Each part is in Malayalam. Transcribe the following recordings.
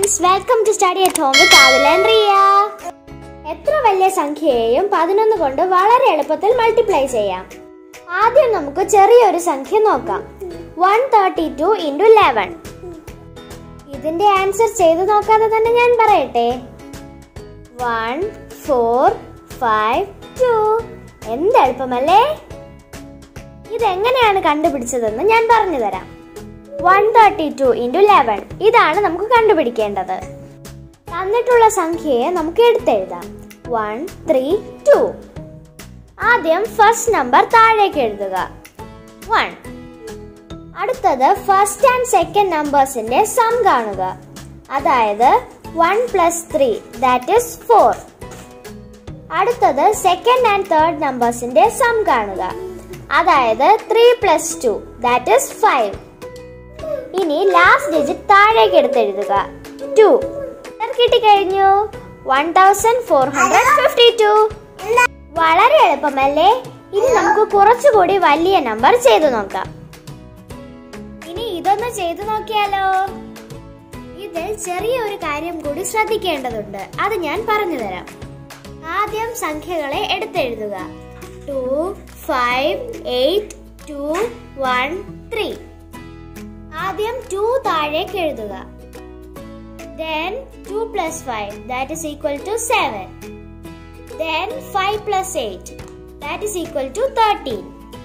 friends welcome to study at home with Adila and Riya എത്ര വലിയ സംഖ്യയെയും പതിനൊന്ന് കൊണ്ട് വളരെ എളുപ്പത്തിൽ മൾട്ടിപ്ലൈ ചെയ്യാം ആദ്യം നമുക്ക് ചെറിയൊരു സംഖ്യ നോക്കാം one thirty two into eleven ഇതിന്റെ ആൻസർ ചെയ്തു നോക്കാതെ തന്നെ ഞാൻ പറയട്ടെ വൺ ഫോർ ഫൈവ് ടു എന്ത് എളുപ്പമല്ലേ ഇതെങ്ങനെയാണ് കണ്ടുപിടിച്ചതെന്ന് ഞാൻ പറഞ്ഞു തരാം one thirty two into eleven ഇതാണ് നമുക്ക് കണ്ടുപിടിക്കേണ്ടത് തന്നിട്ടുള്ള സംഖ്യയെ നമുക്ക് എടുത്തെഴുതാം വൺ ത്രീ ടു ആദ്യം ഫസ്റ്റ് നമ്പർ താഴേക്ക് എഴുതുക വൺ അടുത്തത് ഫസ്റ്റ് ആൻഡ് സെക്കൻഡ് നമ്പേഴ്സിന്റെ സം കാണുക അതായത് one plus three that is four അടുത്തത് സെക്കൻഡ് ആൻഡ് തേർഡ് നമ്പേഴ്സിന്റെ സം കാണുക അതായത് three plus two that is five ഇനി ലാസ്റ്റ് ഡിജിറ്റ് താഴേക്ക് എടുത്തെഴുതുക ടു കിട്ടിക്കഴിഞ്ഞു one thousand four hundred fifty two വളരെ എളുപ്പമല്ലേ ഇനി നമുക്ക് കുറച്ചുകൂടി വലിയ നമ്പർ ചെയ്തു നോക്കാം ഇനി ഇതൊന്ന് ചെയ്തു നോക്കിയാലോ ഇതിൽ ചെറിയ ഒരു കാര്യം കൂടി ശ്രദ്ധിക്കേണ്ടതുണ്ട് അത് ഞാൻ പറഞ്ഞു തരാം ആദ്യം സംഖ്യകളെ എടുത്തെഴുതുക two five eight two one three ആദ്യം ടു താഴേക്ക് എഴുതുക then 2 plus 5 that is equal to 7 then 5 plus 8 that is equal to 13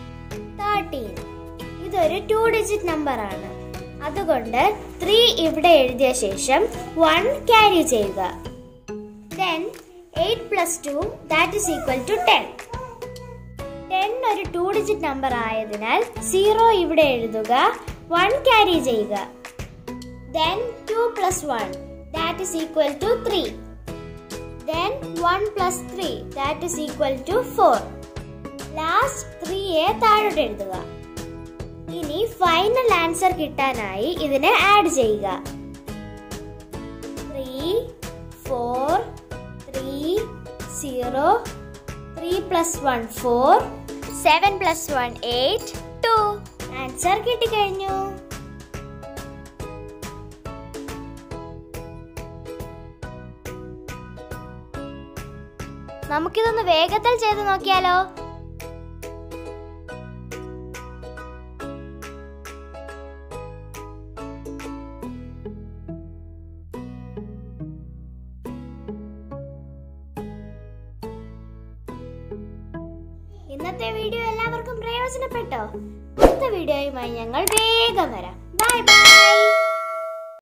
13 ഇതൊരു ടു ഡിജിറ്റ് നമ്പർ ആണ് അതുകൊണ്ട് 3 ഇവിടെ എഴുതിയ ശേഷം 1 ക്യാരി ചെയ്യുക then 8 plus 2 that is equal to 10 10 ഒരു ടു ഡിജിറ്റ് നമ്പർ ആയതിനാൽ 0 ഇവിടെ എഴുതുക 1 ക്യാരി ചെയ്യുക then 2 plus 1 that is equal to 3 then 1 plus 3 that is equal to 4 last 3 യെ താഴോട്ട് എഴുതുക ഇനി ഫൈനൽ ആൻസർ കിട്ടാനായി ഇതിനെ ആഡ് ചെയ്യുക 3 4 3 0 3 plus 1 4 7 plus 1 8 2 ആൻസർ കിട്ടിക്കഴിഞ്ഞു നമുക്കിതൊന്ന് വേഗത്തിൽ ചെയ്ത് നോക്കിയാലോ ഇന്നത്തെ വീഡിയോ എല്ലാവർക്കും പ്രയോജനപ്പെട്ടോ അടുത്ത വീഡിയോയുമായി ഞങ്ങൾ വേഗം വരാം ബൈ ബൈ